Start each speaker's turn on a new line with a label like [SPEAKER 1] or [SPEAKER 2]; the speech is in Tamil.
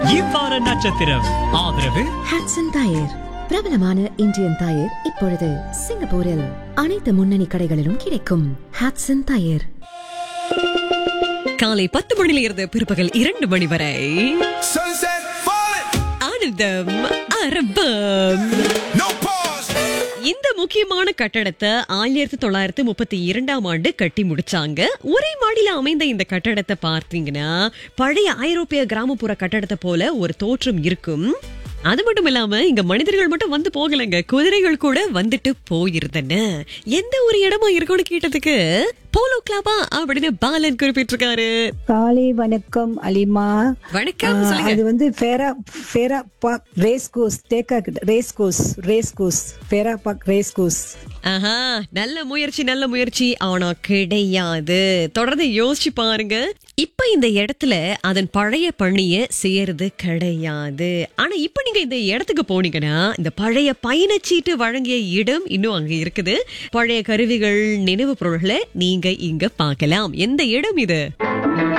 [SPEAKER 1] இவ்வார நட்சத்திரம் ஆதரவு
[SPEAKER 2] ஹாட்சன் டயர் பிரபலமான இந்தியன் டயர் இப்பொழுது சிங்கப்பூரில் அனைத்து முன்னணி கடைகளிலும் கிடைக்கும் ஹாட்சன் டயர்
[SPEAKER 3] காலை பத்து மணியில இருந்து பிற்பகல் இரண்டு மணி வரை
[SPEAKER 4] Sunset falling,
[SPEAKER 3] ஆனந்தம் அரபம்
[SPEAKER 4] no pause.
[SPEAKER 3] இந்த முக்கியமான கட்டடத்தை ஆயிரத்தி தொள்ளாயிரத்தி முப்பத்தி இரண்டாம் ஆண்டு கட்டி முடிச்சாங்க ஒரே மாடியில அமைந்த இந்த கட்டடத்தை பார்த்தீங்கன்னா பழைய ஐரோப்பிய கிராமப்புற கட்டடத்தை போல ஒரு தோற்றம் இருக்கும் அது மட்டும் இல்லாம இங்க மனிதர்கள் மட்டும் வந்து போகலைங்க குதிரைகள் கூட வந்துட்டு போயிருந்தன எந்த ஒரு இடமா இருக்கும்னு கேட்டதுக்கு போலோ கிளபா அப்படின்னு பாலன் குறிப்பிட்டிருக்காரு
[SPEAKER 5] காலை வணக்கம் அலிமா
[SPEAKER 3] வணக்கம்
[SPEAKER 5] ஆ,
[SPEAKER 3] சொல்லுங்க
[SPEAKER 5] அது வந்து Farrer Farrer Park Race Course Tekka Race Course Race Course Farrer Park Race Course
[SPEAKER 3] ஆஹா நல்ல முயற்சி நல்ல முயற்சி ஆனா கிடையாது தொடர்ந்து யோசிச்சு பாருங்க இப்ப இந்த இடத்துல அதன் பழைய பணிய செய்யறது கிடையாது ஆனா இப்ப நீங்க இந்த இடத்துக்கு போனீங்கன்னா இந்த பழைய பயணச்சீட்டு வழங்கிய இடம் இன்னும் அங்க இருக்குது பழைய கருவிகள் நினைவு பொருள்களை நீங்க இங்க பார்க்கலாம் எந்த இடம் இது